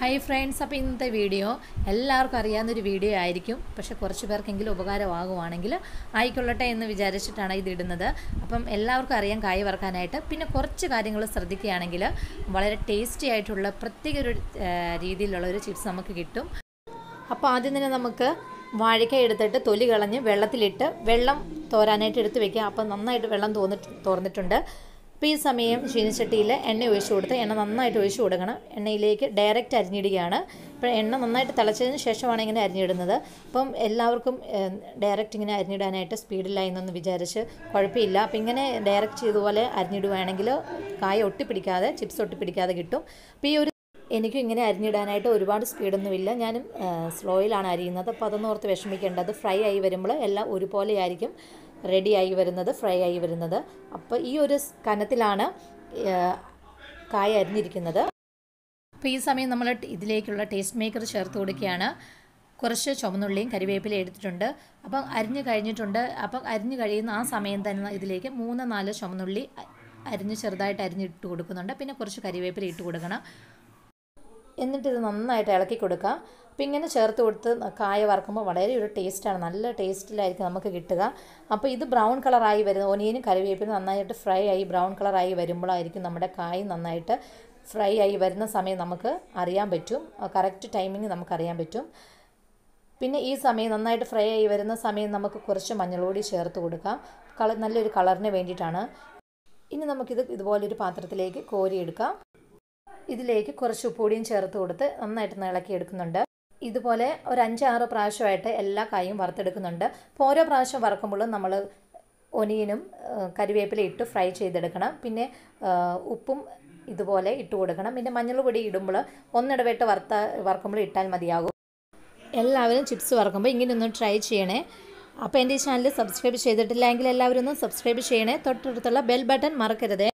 hi friends അപ്പോൾ ഇന്നത്തെ video എല്ലാവർക്കും അറിയാവുന്നൊരു വീഡിയോ ആയിരിക്കും പക്ഷേ കുറച്ച് പേർക്കെങ്കിലും ഉപകാരമാകുവാണെങ്കിൽ ആയിക്കൊള്ളട്ടെ എന്ന് വിചാരിച്ചിട്ടാണ് ഇത് ഇടുന്നത് അപ്പം എല്ലാവർക്കും അറിയാം കായ് വറുക്കാനായിട്ട് പിന്നെ കുറച്ച് കാര്യങ്ങൾ ശ്രദ്ധിക്കുകയാണെങ്കിൽ വളരെ ടേസ്റ്റി ആയിട്ടുള്ള പ്രത്യേക ഒരു ആ, രീതിയിലുള്ള ഒരു ചിപ്സ് നമുക്ക് കിട്ടും അപ്പോൾ ആദ്യം തന്നെ നമുക്ക് വാഴയ്ക്ക എടുത്തിട്ട് തൊലി കളഞ്ഞ് വെള്ളത്തിലിട്ട് വെള്ളം തോരാനായിട്ട് എടുത്ത് വെക്കുക അപ്പോൾ നന്നായിട്ട് വെള്ളം തോന്നിട്ട് തോർന്നിട്ടുണ്ട് അപ്പോൾ ഈ സമയം ചീനിച്ചട്ടിയിൽ എണ്ണ ഒഴിച്ചു കൊടുത്ത് എണ്ണ നന്നായിട്ട് ഒഴിച്ചു കൊടുക്കണം എണ്ണയിലേക്ക് ഡയറക്റ്റ് അരിഞ്ഞിടുകയാണ് ഇപ്പോൾ എണ്ണ നന്നായിട്ട് തിളച്ചതിന് ശേഷമാണ് ഇങ്ങനെ അരിഞ്ഞിടുന്നത് അപ്പം എല്ലാവർക്കും ഡയറക്റ്റ് ഇങ്ങനെ അരിഞ്ഞിടാനായിട്ട് സ്പീഡില്ല എന്നൊന്ന് വിചാരിച്ച് കുഴപ്പമില്ല അപ്പോൾ ഇങ്ങനെ ഡയറക്റ്റ് ചെയ്തതുപോലെ അരിഞ്ഞിടുവാണെങ്കിൽ കായ ഒട്ടിപ്പിടിക്കാതെ ചിപ്സ് ഒട്ടിപ്പിടിക്കാതെ കിട്ടും അപ്പോൾ ഈ ഒരു എനിക്കും ഇങ്ങനെ അരിഞ്ഞിടാനായിട്ട് ഒരുപാട് സ്പീഡൊന്നുമില്ല ഞാനും സ്ലോയിലാണ് അരിയുന്നത് അപ്പോൾ അതൊന്നും ഓർത്ത് വിഷമിക്കേണ്ടത് ഫ്രൈ ആയി വരുമ്പോൾ എല്ലാം ഒരുപോലെ ആയിരിക്കും റെഡി ആയി വരുന്നത് ഫ്രൈ ആയി വരുന്നത് അപ്പോൾ ഈ ഒരു സ് കനത്തിലാണ് ആ, കായ അരിഞ്ഞിരിക്കുന്നത് അപ്പോൾ ഈ സമയം നമ്മൾ ഇതിലേക്കുള്ള ടേസ്റ്റ് മേക്കർ ചേർത്ത് കൊടുക്കുകയാണ് കുറച്ച് ചുവന്നുള്ളിയും കരിവേപ്പിലയും എടുത്തിട്ടുണ്ട് അപ്പം അരിഞ്ഞ് കഴിഞ്ഞിട്ടുണ്ട് അപ്പം അരിഞ്ഞ് കഴിയുന്ന ആ സമയം തന്നെ ഇതിലേക്ക് മൂന്ന് നാല് ചുവന്നുള്ളി അ- അരിഞ്ഞ് ചെറുതായിട്ട് അരിഞ്ഞിട്ട് കൊടുക്കുന്നുണ്ട് പിന്നെ കുറച്ച് കരിവേപ്പില ഇട്ട് കൊടുക്കണം എന്നിട്ട് ഇത് നന്നായിട്ട് ഇളക്കി കൊടുക്കുക അപ്പോൾ ഇങ്ങനെ ചേർത്ത് കൊടുത്ത് കായ വറുക്കുമ്പോൾ വളരെ ഒരു ടേസ്റ്റാണ് നല്ല ടേസ്റ്റിലായിരിക്കും നമുക്ക് കിട്ടുക അപ്പോൾ ഇത് ബ്രൗൺ കളറായി വരുന്ന ഒനിയനും കറിവേപ്പിലും നന്നായിട്ട് ഫ്രൈ ആയി ബ്രൗൺ കളറായി വരുമ്പോഴായിരിക്കും നമ്മുടെ കായ് നന്നായിട്ട് ഫ്രൈ ആയി വരുന്ന സമയം നമുക്ക് അറിയാൻ പറ്റും കറക്റ്റ് ടൈമിങ് നമുക്കറിയാൻ പറ്റും പിന്നെ ഈ സമയം നന്നായിട്ട് ഫ്രൈ ആയി വരുന്ന സമയം നമുക്ക് കുറച്ച് മഞ്ഞൾപ്പൊടി ചേർത്ത് കൊടുക്കാം കളർ നല്ലൊരു കളറിന് വേണ്ടിയിട്ടാണ് ഇനി നമുക്കിത് ഇതുപോലൊരു പാത്രത്തിലേക്ക് കോരിയെടുക്കാം ഇതിലേക്ക് കുറച്ച് ഉപ്പുപൊടിയും ചേർത്ത് കൊടുത്ത് നന്നായിട്ട് ഒന്ന് ഇളക്കി എടുക്കുന്നുണ്ട് ഇതുപോലെ ഒരു അഞ്ചാറ് പ്രാവശ്യമായിട്ട് എല്ലാ കായും വറുത്തെടുക്കുന്നുണ്ട് അപ്പോൾ ഓരോ പ്രാവശ്യം വറക്കുമ്പോഴും നമ്മൾ ഒനിയനും ആ, കരിവേപ്പില ഇട്ട് ഫ്രൈ ചെയ്തെടുക്കണം പിന്നെ ആ, ഉപ്പും ഇതുപോലെ ഇട്ട് കൊടുക്കണം പിന്നെ മഞ്ഞൾ പൊടി ഇടുമ്പോൾ ഒന്നിടവിട്ട് വറുത്ത വറക്കുമ്പോൾ ഇട്ടാൽ മതിയാകും എല്ലാവരും ചിപ്സ് വറക്കുമ്പോൾ ഇങ്ങനെ ഒന്ന് ട്രൈ ചെയ്യണേ അപ്പോൾ എൻ്റെ ഈ ചാനൽ സബ്സ്ക്രൈബ് ചെയ്തിട്ടില്ല എങ്കിൽ എല്ലാവരും ഒന്ന് സബ്സ്ക്രൈബ് ചെയ്യണേ തൊട്ടടുത്തുള്ള ബെൽ ബട്ടൺ മറക്കരുതേ